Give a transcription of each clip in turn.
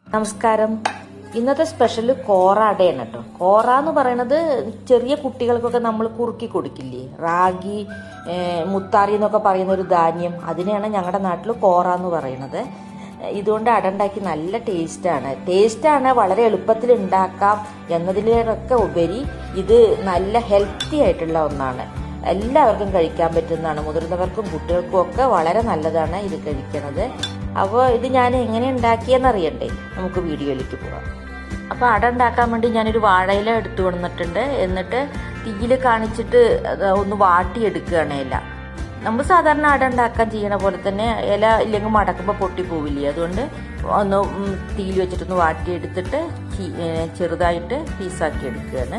നമസ്കാരം ഇന്നത്തെ സ്പെഷ്യൽ കോറ അടയാണ് കേട്ടോ കോറ എന്ന് പറയുന്നത് ചെറിയ കുട്ടികൾക്കൊക്കെ നമ്മൾ കുറുക്കി കൊടുക്കില്ലേ റാഗി ഏഹ്, മുത്താറി എന്നൊക്കെ പറയുന്ന ഒരു ധാന്യം അതിനെയാണ് ഞങ്ങളുടെ നാട്ടിൽ കോറ എന്ന് പറയുന്നത് ഇതുകൊണ്ട് അട ഉണ്ടാക്കി നല്ല ടേസ്റ്റാണ് ടേസ്റ്റാണ് വളരെ എളുപ്പത്തിൽ ഉണ്ടാക്കാം എന്നതിലൊക്കെ ഉപരി ഇത് നല്ല ഹെൽത്തി ആയിട്ടുള്ള ഒന്നാണ് എല്ലാവർക്കും കഴിക്കാൻ പറ്റുന്നതാണ് മുതിർന്നവർക്കും കുട്ടികൾക്കും ഒക്കെ വളരെ നല്ലതാണ് ഇത് കഴിക്കുന്നത് അപ്പോൾ ഇത് ഞാൻ എങ്ങനെ ഉണ്ടാക്കിയെന്ന് അറിയണ്ടേ നമുക്ക് വീഡിയോയിലേക്ക് പോകാം അപ്പോൾ അട ഉണ്ടാക്കാൻ വേണ്ടി ഞാനൊരു വാഴയില എടുത്തു കൊണ്ടിട്ടുണ്ട് എന്നിട്ട് തീയിൽ കാണിച്ചിട്ട് അത് ഒന്ന് വാട്ടിയെടുക്കുകയാണ് ഇല നമ്മൾ സാധാരണ അട ഉണ്ടാക്കാൻ ചെയ്യണ പോലെ തന്നെ ഇല ഇല്ലെങ്കിൽ മടക്കുമ്പോൾ പൊട്ടിപ്പോവില്ലേ അതുകൊണ്ട് ഒന്ന് ഉം തീയിൽ വെച്ചിട്ടൊന്ന് വാട്ടിയെടുത്തിട്ട് ചി- ഏ, ചെറുതായിട്ട് പീസാക്കി എടുക്കുകയാണ്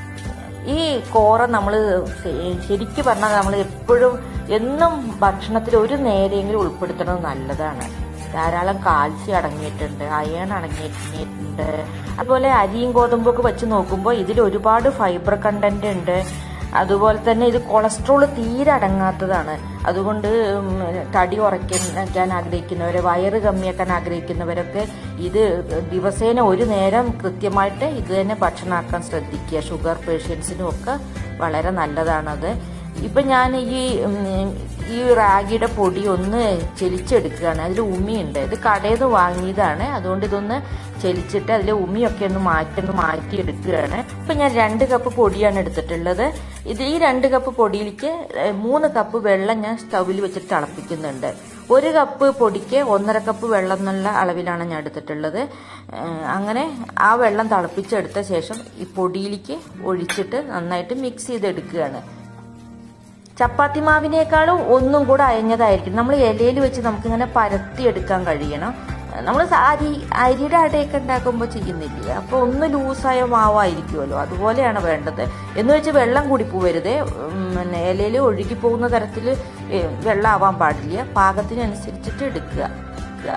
ഈ കോറ നമ്മൾ ശരിക്കും പറഞ്ഞാൽ നമ്മൾ എപ്പോഴും എന്നും ഭക്ഷണത്തിൽ ഒരു നേരെയെങ്കിലും ഉൾപ്പെടുത്തുന്നത് നല്ലതാണ് ധാരാളം കാൽസ്യം അടങ്ങിയിട്ടുണ്ട് അയൺ അടങ്ങിയിട്ടുണ്ട് അതുപോലെ അരിയും ഗോതമ്പൊക്കെ വെച്ച് നോക്കുമ്പോൾ ഇതിൽ ഒരുപാട് ഫൈബർ കണ്ടന്റ് ഉണ്ട് അതുപോലെ തന്നെ ഇത് കൊളസ്ട്രോൾ തീരെ അടങ്ങാത്തതാണ് അതുകൊണ്ട് ഉം, തടി കുറയ്ക്കാൻ ആഗ്രഹിക്കുന്നവർ വയറ് കമ്മിയാക്കാൻ ആഗ്രഹിക്കുന്നവരൊക്കെ ഇത് ദിവസേന ഒരു നേരം കൃത്യമായിട്ട് ഇത് തന്നെ ഭക്ഷണമാക്കാൻ ശ്രദ്ധിക്കുക ഷുഗർ പേഷ്യൻസിനും ഒക്കെ വളരെ നല്ലതാണത് ഇപ്പൊ ഞാൻ ഈ ഉം, ഈ റാഗിയുടെ പൊടി ഒന്ന് ചെലിച്ചെടുക്കുകയാണ് അതിൽ ഉമിയുണ്ട് ഇത് കടയിൽ നിന്ന് വാങ്ങിയതാണ് അതുകൊണ്ട് ഇതൊന്ന് ചെലിച്ചിട്ട് അതിലെ ഉമിയൊക്കെ ഒന്ന് മാറ്റി ഒന്ന് മാറ്റിയെടുക്കുകയാണ് ഇപ്പൊ ഞാൻ രണ്ട് കപ്പ് പൊടിയാണ് എടുത്തിട്ടുള്ളത് ഇത് ഈ രണ്ട് കപ്പ് പൊടിയിലേക്ക് ഏഹ്, മൂന്ന് കപ്പ് വെള്ളം ഞാൻ സ്റ്റൗവിൽ വെച്ചിട്ട് തിളപ്പിക്കുന്നുണ്ട് ഒരു കപ്പ് പൊടിക്ക് ഒന്നര കപ്പ് വെള്ളം എന്നുള്ള അളവിലാണ് ഞാൻ എടുത്തിട്ടുള്ളത് ഏഹ്, അങ്ങനെ ആ വെള്ളം തിളപ്പിച്ചെടുത്ത ശേഷം ഈ പൊടിയിലേക്ക് ഒഴിച്ചിട്ട് നന്നായിട്ട് മിക്സ് ചെയ്തെടുക്കുകയാണ് ചപ്പാത്തി മാവിനേക്കാളും ഒന്നും കൂടെ അയഞ്ഞതായിരിക്കും നമ്മൾ ഇലയിൽ വെച്ച് നമുക്കിങ്ങനെ പരത്തിയെടുക്കാൻ കഴിയണം നമ്മൾ അരി അരിയുടെ അടയൊക്കെ ഉണ്ടാക്കുമ്പോൾ ചെയ്യുന്നില്ലേ അപ്പോൾ ഒന്ന് ലൂസായ മാവായിരിക്കുമല്ലോ അതുപോലെയാണ് വേണ്ടത് എന്ന് വെച്ച് വെള്ളം കൂടി പോവരുത് ഉം, പിന്നെ ഇലയിൽ ഒഴുകി പോകുന്ന തരത്തിൽ വെള്ളം ആവാൻ പാടില്ല പാകത്തിനനുസരിച്ചിട്ട് എടുക്കുക എടുക്കുക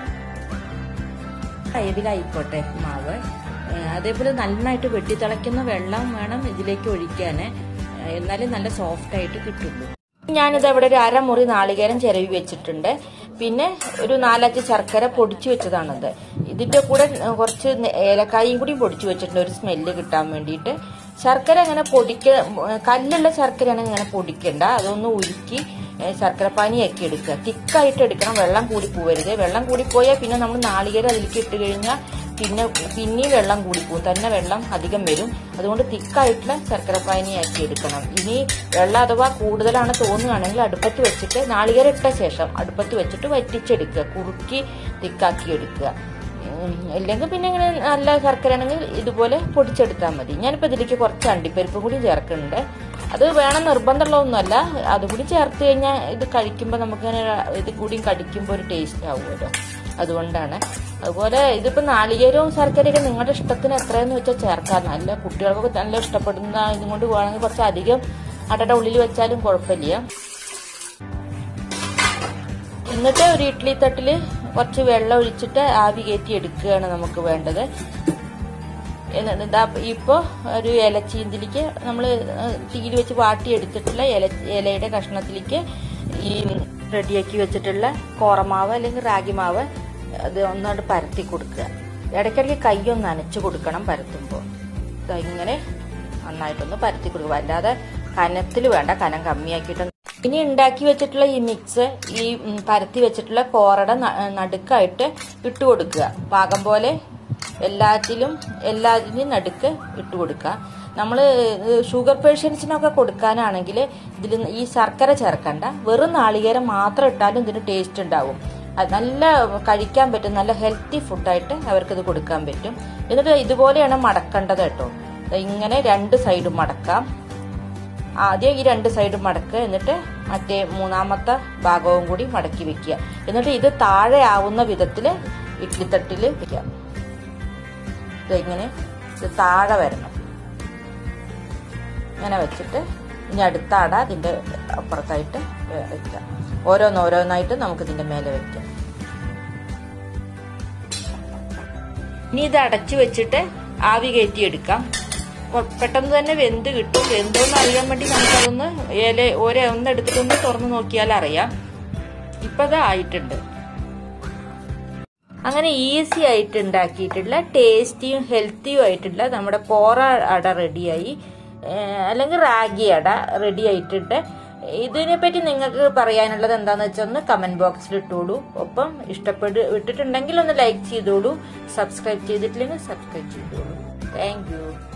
അയവിലായിക്കോട്ടെ മാവ് ഏഹ് അതേപോലെ നന്നായിട്ട് വെട്ടിത്തിളയ്ക്കുന്ന വെള്ളം വേണം ഇതിലേക്ക് ഒഴിക്കാൻ ഏഹ് എന്നാലേ നല്ല സോഫ്റ്റ് ആയിട്ട് കിട്ടുള്ളൂ ഞാനിത് അവിടെ ഒരു അരമുറി നാളികേരം ചിരവി വെച്ചിട്ടുണ്ട് പിന്നെ ഒരു നാലഞ്ച് ശർക്കര പൊടിച്ചു വെച്ചതാണത് ഇതിന്റെ കൂടെ ഏഹ് കുറച്ച് നെ- ഏലക്കായും കൂടി പൊടിച്ചു വെച്ചിട്ടുണ്ട് ഒരു സ്മെല്ല് കിട്ടാൻ വേണ്ടിയിട്ട് ശർക്കര അങ്ങനെ പൊടിക്ക ഏഹ് കല്ലുള്ള ശർക്കരയാണെങ്കിൽ ഇങ്ങനെ പൊടിക്കണ്ട അതൊന്ന് ഉരുക്കി ഏഹ് ശർക്കര പാനിയാക്കി എടുക്കുക തിക്കായിട്ട് എടുക്കണം വെള്ളം കൂടി പോവരുത് വെള്ളം കൂടി പോയാൽ പിന്നെ നമ്മൾ നാളികേരം അതിലേക്ക് ഇട്ട് കഴിഞ്ഞാൽ പിന്നെ പിന്നെയും വെള്ളം കൂടി പോകും തന്നെ വെള്ളം അധികം വരും അതുകൊണ്ട് തിക്കായിട്ടുള്ള ശർക്കര പാനിയാക്കി എടുക്കണം ഇനി വെള്ളം അഥവാ കൂടുതലാണ് തോന്നുകയാണെങ്കിൽ അടുപ്പത്ത് വെച്ചിട്ട് നാളികേരം ഇട്ട ശേഷം അടുപ്പത്ത് വെച്ചിട്ട് വറ്റിച്ചെടുക്കുക കുറുക്കി തിക്കാക്കി എടുക്കുക ഉം, അല്ലെങ്കിൽ പിന്നെ ഇങ്ങനെ നല്ല ശർക്കര ആണെങ്കിൽ ഇതുപോലെ പൊടിച്ചെടുത്താൽ മതി ഞാനിപ്പോൾ ഇതിലേക്ക് കുറച്ച് അണ്ടിപ്പരിപ്പ് കൂടി ചേർക്കുന്നുണ്ട് അത് വേണം നിർബന്ധമുള്ളതൊന്നുമല്ല അതുകൂടി ചേർത്ത് കഴിഞ്ഞാൽ ഇത് കഴിക്കുമ്പോൾ നമുക്കിങ്ങനെ ഇത് കൂടിയും കടിക്കുമ്പോൾ ഒരു ടേസ്റ്റ് ആവുമല്ലോ അതുകൊണ്ടാണ് അതുപോലെ ഇതിപ്പോൾ നാളികേരവും ശർക്കരയൊക്കെ നിങ്ങളുടെ ഇഷ്ടത്തിന് എത്രയെന്ന് വെച്ചാൽ ചേർക്കാം നല്ല കുട്ടികൾക്കൊക്കെ നല്ല ഇഷ്ടപ്പെടുന്ന ഇതും കൊണ്ട് വേണമെങ്കിൽ കുറച്ച് അധികം അടയുടെ ഉള്ളിൽ വെച്ചാലും കുഴപ്പമില്ല എന്നിട്ട് ഒരു ഇഡ്ഡലി തട്ടിൽ കുറച്ച് വെള്ളം ഒഴിച്ചിട്ട് ആവി കയറ്റി എടുക്കുകയാണ് നമുക്ക് വേണ്ടത് എന്നിട്ട് ഇതാ ഇപ്പോൾ ഒരു ഇലച്ചീന്തിലേക്ക് നമ്മൾ തീയിൽ വെച്ച് വാട്ടിയെടുത്തിട്ടുള്ള ഇല ഇലയുടെ കഷ്ണത്തിലേക്ക് ഈ റെഡിയാക്കി വെച്ചിട്ടുള്ള കോറമാവ് അല്ലെങ്കിൽ റാഗി മാവ് അത് ഒന്നാണ്ട് പരത്തി കൊടുക്കുക ഇടയ്ക്കിടയ്ക്ക് കൈയൊന്ന് നനച്ച് കൊടുക്കണം പരത്തുമ്പോൾ ഇതാ ഇങ്ങനെ നന്നായിട്ടൊന്ന് പരത്തി കൊടുക്കുക അല്ലാതെ കനത്തിൽ വേണ്ട കനം കമ്മിയാക്കിയിട്ട് ഇനി ഉണ്ടാക്കി വെച്ചിട്ടുള്ള ഈ മിക്സ് ഈ ഉം, പരത്തി വെച്ചിട്ടുള്ള കോറയുടെ ന- നടുക്കായിട്ട് ഇട്ട് കൊടുക്കുക പാകം പോലെ എല്ലാത്തിലും എല്ലാത്തിനും നടുക്ക് ഇട്ട് കൊടുക്കുക നമ്മൾ ഷുഗർ പേഷ്യൻസിനൊക്കെ കൊടുക്കാനാണെങ്കിൽ ഇതിൽ ഈ ശർക്കര ചേർക്കണ്ട വെറും നാളികേരം മാത്രം ഇട്ടാലും ഇതിന് ടേസ്റ്റ് ഉണ്ടാവും അത് നല്ല കഴിക്കാൻ പറ്റും നല്ല ഹെൽത്തി ഫുഡായിട്ട് അവർക്കിത് കൊടുക്കാൻ പറ്റും എന്നിട്ട് ഇതുപോലെയാണ് മടക്കേണ്ടത് കേട്ടോ ദാ ഇങ്ങനെ രണ്ട് സൈഡും മടക്കാം ആദ്യം ഈ രണ്ട് സൈഡും മടക്കുക എന്നിട്ട് മറ്റേ മൂന്നാമത്തെ ഭാഗവും കൂടി മടക്കി വെക്കുക എന്നിട്ട് ഇത് താഴെ ആവുന്ന വിധത്തിൽ ഇഡ്ലിത്തട്ടിൽ വെക്കുക ദേ ഇങ്ങനെ ഇത് താഴെ വരണം ഇങ്ങനെ വെച്ചിട്ട് ഇനി അടുത്ത അട ഇതിന്റെ അപ്പുറത്തായിട്ട് വെക്കാം ഓരോന്നോരോന്നായിട്ട് നമുക്ക് ഇതിന്റെ മേലെ വെക്കാം ഇനി ഇത് അടച്ചു വെച്ചിട്ട് ആവി കയറ്റി എടുക്കാം കൊ- പെട്ടെന്ന് തന്നെ വെന്ത് കിട്ടും വെന്തോന്ന് അറിയാൻ വേണ്ടി നമുക്കതൊന്ന് ഇല ഓരോ ഒന്ന് എടുത്തിട്ടൊന്ന് തുറന്നു നോക്കിയാൽ അറിയാം ഇപ്പൊ അത് ആയിട്ടുണ്ട് അങ്ങനെ ഈസി ആയിട്ട് ഉണ്ടാക്കിയിട്ടുള്ള ടേസ്റ്റിയും ഹെൽത്തിയും ആയിട്ടുള്ള നമ്മുടെ കോറ അട റെഡിയായി ഏഹ് അല്ലെങ്കിൽ റാഗി അട റെഡി ആയിട്ടുണ്ട് ഇതിനെപ്പറ്റി നിങ്ങൾക്ക് പറയാനുള്ളത് എന്താണെന്ന് വെച്ചാൽ ഒന്ന് കമന്റ് ബോക്സിൽ ഇട്ടോളൂ ഒപ്പം ഇഷ്ടപ്പെട്ട് ഇട്ടിട്ടുണ്ടെങ്കിൽ ഒന്ന് ലൈക്ക് ചെയ്തോളൂ സബ്സ്ക്രൈബ് ചെയ്തിട്ടില്ലെങ്കിൽ സബ്സ്ക്രൈബ് ചെയ്തോളൂ താങ്ക് യു